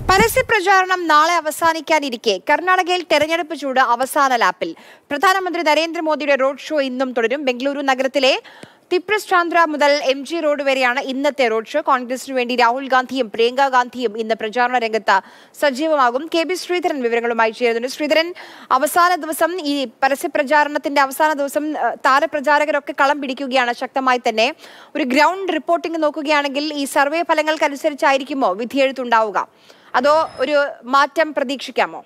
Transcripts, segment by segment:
പരസ്യപ്രചാരണം നാളെ അവസാനിക്കാനിരിക്കെ കർണാടകയിൽ തെരഞ്ഞെടുപ്പ് ചൂട് അവസാന ലാപ്പിൽ പ്രധാനമന്ത്രി നരേന്ദ്രമോദിയുടെ റോഡ് ഷോ ഇന്നും തുടരും ബംഗളൂരു നഗരത്തിലെ തിപ്രസ്റ്റാന്ദ്ര മുതൽ എം ജി റോഡ് വരെയാണ് ഇന്നത്തെ റോഡ് ഷോ കോൺഗ്രസിനു വേണ്ടി രാഹുൽ ഗാന്ധിയും പ്രിയങ്ക ഗാന്ധിയും ഇന്ന് പ്രചാരണ രംഗത്ത് സജീവമാകും കെ ബി ശ്രീധരൻ വിവരങ്ങളുമായി ചേരുന്നുണ്ട് ശ്രീധരൻ അവസാന ദിവസം ഈ പരസ്യപ്രചാരണത്തിന്റെ അവസാന ദിവസം ഏഹ്, താരപ്രചാരകരൊക്കെ കളം പിടിക്കുകയാണ് ശക്തമായി തന്നെ ഒരു ഗ്രൗണ്ട് റിപ്പോർട്ടിംഗ് നോക്കുകയാണെങ്കിൽ ഈ സർവേ ഫലങ്ങൾക്കനുസരിച്ചായിരിക്കുമോ വിധിയെഴുത്തുണ്ടാവുക അതോ ഒരു മാറ്റം പ്രതീക്ഷിക്കാമോ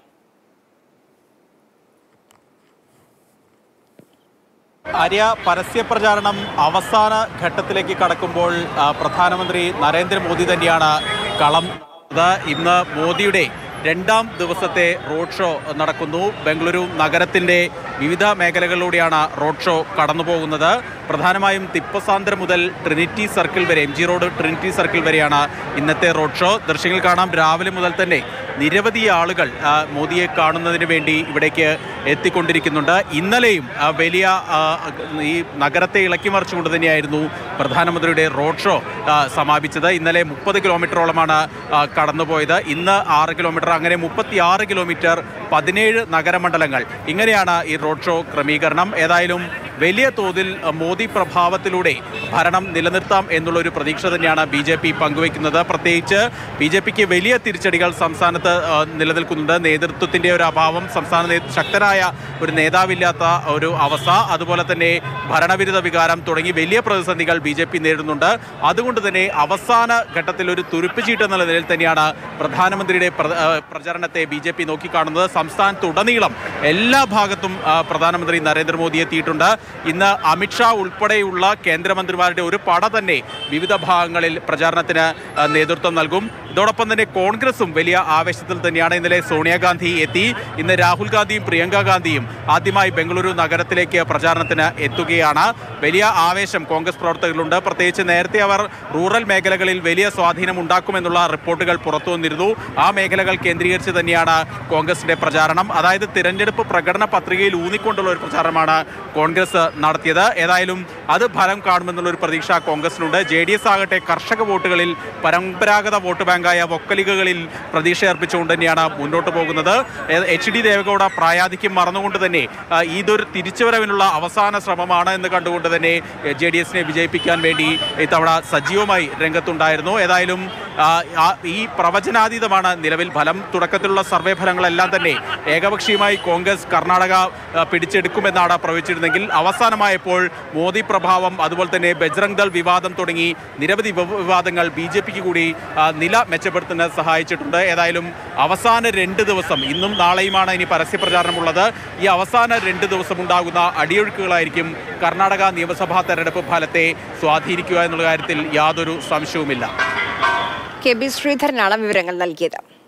ആര്യ പരസ്യപ്രചാരണം അവസാന ഘട്ടത്തിലേക്ക് കടക്കുമ്പോൾ ആ, പ്രധാനമന്ത്രി നരേന്ദ്രമോദി തന്നെയാണ് കളം ഇത് ഇന്ന് മോദിയുടെ രണ്ടാം ദിവസത്തെ റോഡ് ഷോ നടക്കുന്നു ബംഗളൂരു നഗരത്തിൻ്റെ വിവിധ മേഖലകളിലൂടെയാണ് റോഡ് ഷോ കടന്നു പോകുന്നത് പ്രധാനമായും തിപ്പസാന്ദ്ര മുതൽ ട്രിനിറ്റി സർക്കിൾ വരെ M G road Trinity circle വരെയാണ് ഇന്നത്തെ റോഡ് ഷോ ദൃശ്യങ്ങൾ കാണാം രാവിലെ മുതൽ തന്നെ നിരവധി ആളുകൾ ആ, മോദിയെ കാണുന്നതിന് വേണ്ടി ഇവിടേക്ക് എത്തിക്കൊണ്ടിരിക്കുന്നുണ്ട് ഇന്നലെയും ആ, വലിയ ആ, ഈ നഗരത്തെ ഇളക്കി മറിച്ചുകൊണ്ട് തന്നെയായിരുന്നു പ്രധാനമന്ത്രിയുടെ റോഡ് ഷോ ആ, സമാപിച്ചത് ഇന്നലെ മുപ്പത് കിലോമീറ്ററോളമാണ് ആ, കടന്നുപോയത് ഇന്ന് ആറ് കിലോമീറ്റർ അങ്ങനെ മുപ്പത്തി ആറ് കിലോമീറ്റർ പതിനേഴ് നഗരമണ്ഡലങ്ങൾ ഇങ്ങനെയാണ് ഈ റോഡ് ഷോ ക്രമീകരണം ഏതായാലും വലിയ തോതിൽ ആ, മോദി പ്രഭാവത്തിലൂടെ ഭരണം നിലനിർത്താം എന്നുള്ളൊരു പ്രതീക്ഷ തന്നെയാണ് ബി ജെ പി പങ്കുവയ്ക്കുന്നത് പ്രത്യേകിച്ച് ബി ജെ പിക്ക് വലിയ തിരിച്ചടികൾ സംസ്ഥാനത്ത് ആ, നിലനിൽക്കുന്നുണ്ട് നേതൃത്വത്തിൻ്റെ ഒരു അഭാവം സംസ്ഥാന നേ- ശക്തനായ ഒരു നേതാവില്ലാത്ത ഒരു അവസ്ഥ അതുപോലെ തന്നെ ഭരണവിരുദ്ധ വികാരം തുടങ്ങി വലിയ പ്രതിസന്ധികൾ ബി ജെ പി നേരിടുന്നുണ്ട് അതുകൊണ്ട് തന്നെ അവസാന ഘട്ടത്തിൽ ഒരു തുരുപ്പുചീട്ട് എന്നുള്ള നിലയിൽ തന്നെയാണ് പ്രധാനമന്ത്രിയുടെ പ്ര- ആ, പ്രചരണത്തെ ബി ജെ പി നോക്കിക്കാണുന്നത് സംസ്ഥാനത്തുടനീളം എല്ലാ ഭാഗത്തും ആ, പ്രധാനമന്ത്രി നരേന്ദ്രമോദി എത്തിയിട്ടുണ്ട് ഇന്ന് അമിത്ഷാ ഉൾപ്പെടെയുള്ള കേന്ദ്രമന്ത്രിമാരുടെ ഒരു പട തന്നെ വിവിധ ഭാഗങ്ങളിൽ പ്രചാരണത്തിന് ആ, നേതൃത്വം നൽകും ഇതോടൊപ്പം തന്നെ കോൺഗ്രസും വലിയ ആവേശത്തിൽ തന്നെയാണ് ഇന്നലെ സോണിയാഗാന്ധി എത്തി ഇന്ന് രാഹുൽ ഗാന്ധിയും പ്രിയങ്ക ഗാന്ധിയും ആദ്യമായി ബംഗളൂരു നഗരത്തിലേക്ക് പ്രചാരണത്തിന് എത്തുകയാണ് വലിയ ആവേശം കോൺഗ്രസ് പ്രവർത്തകர்களுണ്ട് പ്രത്യേകിച്ച് നേരത്തെ അവർ റൂറൽ മേഖലകളിൽ വലിയ സ്വാധീനം ഉണ്ടാക്കുമെന്നുള്ള റിപ്പോർട്ടുകൾ പുറത്തു വന്നിരുന്നു ആ മേഖലകൾ കേന്ദ്രീകരിച്ച് തന്നെയാണ് കോൺഗ്രസിന്റെ പ്രചാരണം അതായത് തിരഞ്ഞെടുപ്പ് പ്രകടന പത്രികയിൽ ഊന്നിക്കൊണ്ടുള്ള ഒരു പ്രചാരണമാണ് കോൺഗ്രസ് നടത്തിയത് ഏതായാലും അത് ഫലം കാണുമെന്നുള്ള ഒരു പ്രതീക്ഷ കോൺഗ്രസിനുണ്ട് ജെ ഡി എസ് ആകട്ടെ കർഷക വോട്ടുകളിൽ പരമ്പരാഗത വോട്ട് ബാങ്കായ വൊക്കലിഗകളിൽ പ്രതീക്ഷ അർപ്പിച്ചുകൊണ്ട് തന്നെയാണ് മുന്നോട്ട് പോകുന്നത് ഏ- എച്ച് ഡി ദേവഗൌഡ പ്രായാധിക്യം മറന്നുകൊണ്ട് തന്നെ ആ, ഇതൊരു തിരിച്ചുവരവിനുള്ള അവസാന ശ്രമമാണ് എന്ന് കണ്ടുകൊണ്ട് തന്നെ ജെ ഡി എസിനെ വിജയിപ്പിക്കാൻ വേണ്ടി ഇത്തവണ സജീവമായി രംഗത്തുണ്ടായിരുന്നു ഏതായാലും ആ, ആ, ഈ പ്രവചനാതീതമാണ് നിലവിൽ ഫലം തുടക്കത്തിലുള്ള സർവേ ഫലങ്ങളെല്ലാം തന്നെ ഏകപക്ഷീയമായി കോൺഗ്രസ് കർണാടക ആ, പിടിച്ചെടുക്കുമെന്നാണ് പ്രവചിച്ചിരുന്നെങ്കിൽ അവസാനമായപ്പോൾ മോദി പ്രഭാവം അതുപോലെ തന്നെ ബജ്രംഗ് ദൾ വിവാദം തുടങ്ങി നിരവധി വിവ- വിവാദങ്ങൾ ബി ജെ പിക്ക് കൂടി ആ, നില മെച്ചപ്പെടുത്താൻ സഹായിച്ചിട്ടുണ്ട് ഏതായാലും അവസാന രണ്ട് ദിവസം ഇന്നും നാളെയുമാണ് ഇനി പരസ്യപ്രചാരണമുള്ളത് ഈ അവസാന രണ്ട് ദിവസം ഉണ്ടാകുന്ന അടിയൊഴുക്കുകളായിരിക്കും കർണാടക നിയമസഭാ തെരഞ്ഞെടുപ്പ് ഫലത്തെ സ്വാധീനിക്കുക എന്നുള്ള കാര്യത്തിൽ യാതൊരു സംശയവുമില്ല കെ ബി ശ്രീധരനാണ് വിവരങ്ങൾ നൽകിയത്